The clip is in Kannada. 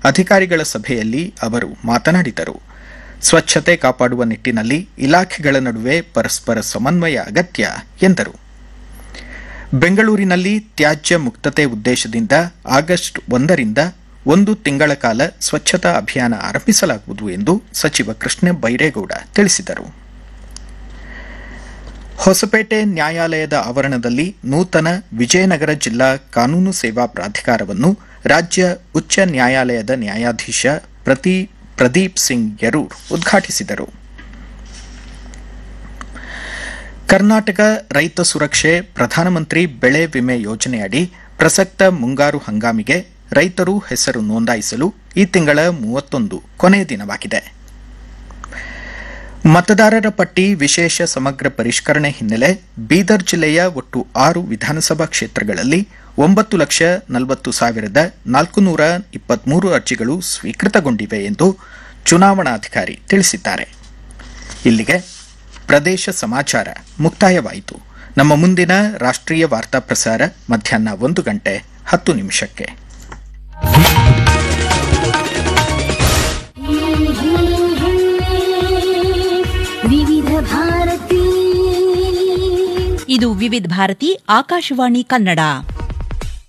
ಅಧಿಕಾರಿಗಳ ಸಭೆಯಲ್ಲಿ ಅವರು ಮಾತನಾಡಿದರು ಸ್ವಚ್ಛತೆ ಕಾಪಾಡುವ ನಿಟ್ಟಿನಲ್ಲಿ ಇಲಾಖೆಗಳ ನಡುವೆ ಪರಸ್ಪರ ಸಮನ್ವಯ ಅಗತ್ಯ ಎಂದರು ಬೆಂಗಳೂರಿನಲ್ಲಿ ತ್ಯಾಜ್ಯ ಮುಕ್ತತೆ ಉದ್ದೇಶದಿಂದ ಆಗಸ್ಟ್ ಒಂದರಿಂದ ಒಂದು ತಿಂಗಳ ಕಾಲ ಸ್ವಚ್ಛತಾ ಅಭಿಯಾನ ಆರಂಭಿಸಲಾಗುವುದು ಎಂದು ಸಚಿವ ಕೃಷ್ಣ ಬೈರೇಗೌಡ ತಿಳಿಸಿದರು ಹೊಸಪೇಟೆ ನ್ಯಾಯಾಲಯದ ಆವರಣದಲ್ಲಿ ನೂತನ ವಿಜಯನಗರ ಜಿಲ್ಲಾ ಕಾನೂನು ಸೇವಾ ಪ್ರಾಧಿಕಾರವನ್ನು ರಾಜ್ಯ ಉಚ್ಚ ನ್ಯಾಯಾಲಯದ ನ್ಯಾಯಾಧೀಶ ಪ್ರತಿ ಪ್ರದೀಪ್ ಸಿಂಗ್ ಯರೂರ್ ಉದ್ಘಾಟಿಸಿದರು ಕರ್ನಾಟಕ ರೈತ ಸುರಕ್ಷೆ ಪ್ರಧಾನಮಂತ್ರಿ ಬೆಳೆ ವಿಮೆ ಯೋಜನೆಯಡಿ ಪ್ರಸಕ್ತ ಮುಂಗಾರು ಹಂಗಾಮಿಗೆ ರೈತರು ಹೆಸರು ನೋಂದಾಯಿಸಲು ಈ ತಿಂಗಳ ಮೂವತ್ತೊಂದು ಕೊನೆಯ ದಿನವಾಗಿದೆ ಮತದಾರರ ಪಟ್ಟಿ ವಿಶೇಷ ಸಮಗ್ರ ಪರಿಷ್ಕರಣೆ ಹಿನ್ನೆಲೆ ಬೀದರ್ ಜಿಲ್ಲೆಯ ಒಟ್ಟು ಆರು ವಿಧಾನಸಭಾ ಕ್ಷೇತ್ರಗಳಲ್ಲಿ ಒಂಬತ್ತು ಲಕ್ಷ ನಲವತ್ತು ಸಾವಿರದ ನಾಲ್ಕುನೂರ ಇಪ್ಪತ್ಮೂರು ಅರ್ಜಿಗಳು ಸ್ವೀಕೃತಗೊಂಡಿವೆ ಎಂದು ಚುನಾವಣಾಧಿಕಾರಿ ತಿಳಿಸಿದ್ದಾರೆ ಇಲ್ಲಿಗೆ ಪ್ರದೇಶ ಸಮಾಚಾರ ಮುಕ್ತಾಯವಾಯಿತು ನಮ್ಮ ಮುಂದಿನ ರಾಷ್ಟ್ರೀಯ ವಾರ್ತಾ ಪ್ರಸಾರ ಮಧ್ಯಾಹ್ನ ಒಂದು ಗಂಟೆ ಹತ್ತು ನಿಮಿಷಕ್ಕೆ ವಿವಿಧ ಭಾರತಿ ಇದು ವಿವಿಧ ಭಾರತಿ ಆಕಾಶವಾಣಿ ಕನ್ನಡ